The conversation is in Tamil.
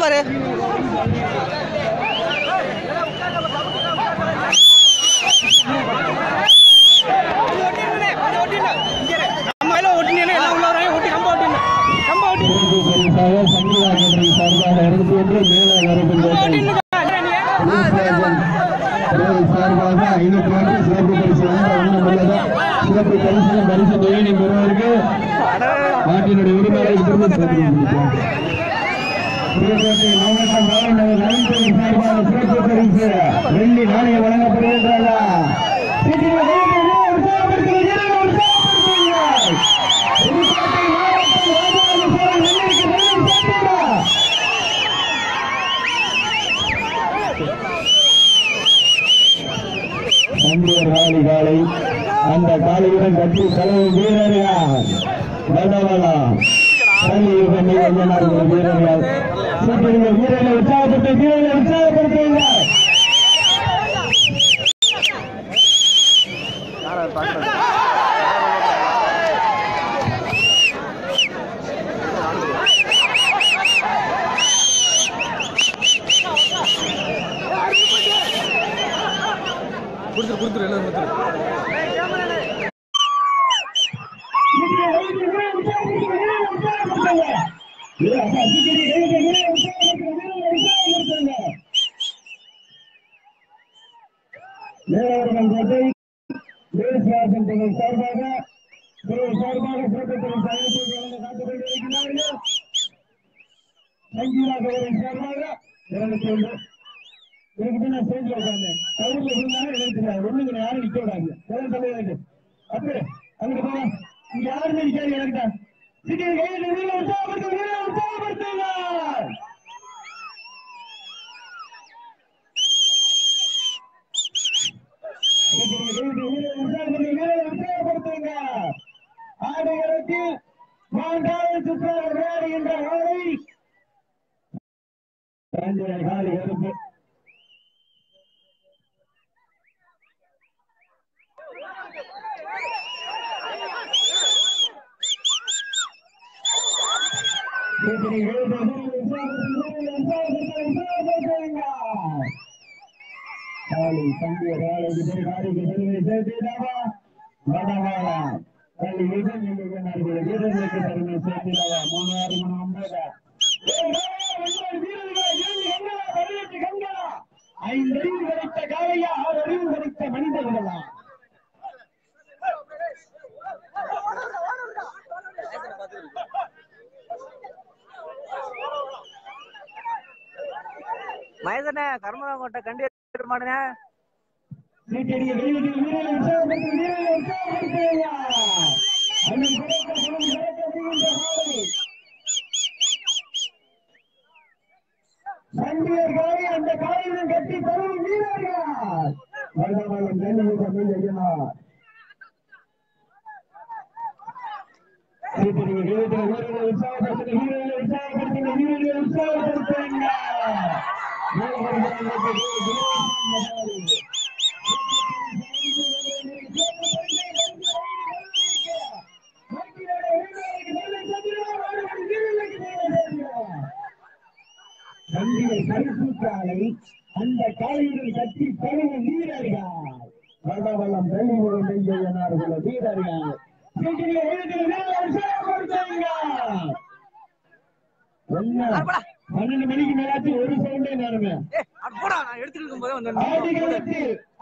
பாரு சிறப்பு பரிசாக சங்கீதா கல்லூரி சார்பாக இருபத்தி ஒன்று மேலே வரப்பில் சார்பாக ஐநூற்றி ஒன்று சிறப்பு பரிசு வாங்க ஒன்றும் உள்ளதா சிறப்பு பரிசு பரிசு தொழிலை பெறுவதற்கு நாட்டினுடைய உரிமையாளர் புதுக்கோட்டை மாவட்டம் மாவட்ட நலன்புரி சார்பாக சிறப்பு பரிசு வெள்ளி நாணயம் வழங்கப்படுகின்றதா புதுக்கோட்டை மாவட்டம் ராஜராஜேஸ்வரன் வெள்ளிக்கு வெள்ளி சேர்த்துடா. நம்பியர் காளி காலை அந்த காளியுடன் கட்டி தலைவர் வீரர்கள் வடவளா கலியுக நிகழ்ச்சியாளர்கள் வீரர்கள் சீக்கிரங்க வீரர்களை உற்சாகப்படுத்த வீரர்களை உற்சாகப்படுத்துங்க கொடுத்துரு கொடுத்துரு எல்லாம் கொடுத்துரு கோட்டை தேசியாசன் தங்கள் சார்பாக சிறு சார்பாக சிறப்பத்தில் பயணத்தை வழங்க காத்துக் கொண்டிருக்கிறார்கள் சங்கீதா கவரின் சார்பாக இருநூத்தி ஒன்று இதுக்கு நான் ஸ்டேஜ்ல உட்கார்ந்தேன் கவுர்ல இருந்தாலும் எனக்கு தெரியாது ஒண்ணுங்க யாரும் நிக்க விடாது எல்லாம் சொல்ல எனக்கு அப்படியே அங்கிட்டு போங்க இங்க யாருமே நிக்காது எனக்கு சீக்கிரம் கையில் வீர உற்சாகப்படுத்து வீர உற்சாகப்படுத்துங்க சீக்கிரம் கையில் வீர உற்சாகப்படுத்து வீர உற்சாகப்படுத்துங்க ஆடுகளுக்கு மாண்டாள் சுற்றார் விளையாடுகின்ற ஆளை காலி கருப்பு காலை சந்திய காலைக்கு பேர் காலைக்கு பெருமை சேர்த்திடாவா வடவாளா காலை யுகம் என்று சொன்னார்கள் வீரர்களுக்கு பெருமை சேர்த்திடாவா மூணாறு மூணு ஒன்பதா ஐந்தறிவு கிடைத்த காலையா ஆறு அறிவு கிடைத்த மனிதர்களா மயசனே கர்மராங்கோட்டை கண்டி எடுக்க மாட்டேனே சீட்டடிய வெளியிட்டு வீரரை உற்சாகப்படுத்து வீரரை உற்சாகப்படுத்துங்க அண்ணன் கிடைத்த குணம் கிடைக்க செய்கின்ற காலை சண்டியர் காலை அந்த காலையுடன் கட்டி தரும் வீரர்கள் வருடமாலம் ஜல்லியை தமிழ் ஐயனார் சீட்டடிய வெளியிட்டு வீரரை உற்சாகப்படுத்துங்க வீரர்களை உற்சாகப்படுத்துங்க வீரர்களை உற்சாகப்படுத்துங்க வீரர்களுக்கு தந்தையை பரிசூட்டாலை அந்த காலையில் கட்டி தழுவும் வீரர்கள் வடவளம் வெளிமுறை நெய்யனார்கள் வீரர்கள் சீக்கிரம் எழுதிய வீரர்கள் உற்சாகப்படுத்துங்க. என்ன பன்னெண்டு மணிக்கு மேலாச்சு ஒரு சவுண்டே நானுமே ஏ போடா நான் எடுத்துட்டு இருக்கும் போதே ஆடுகளுக்கு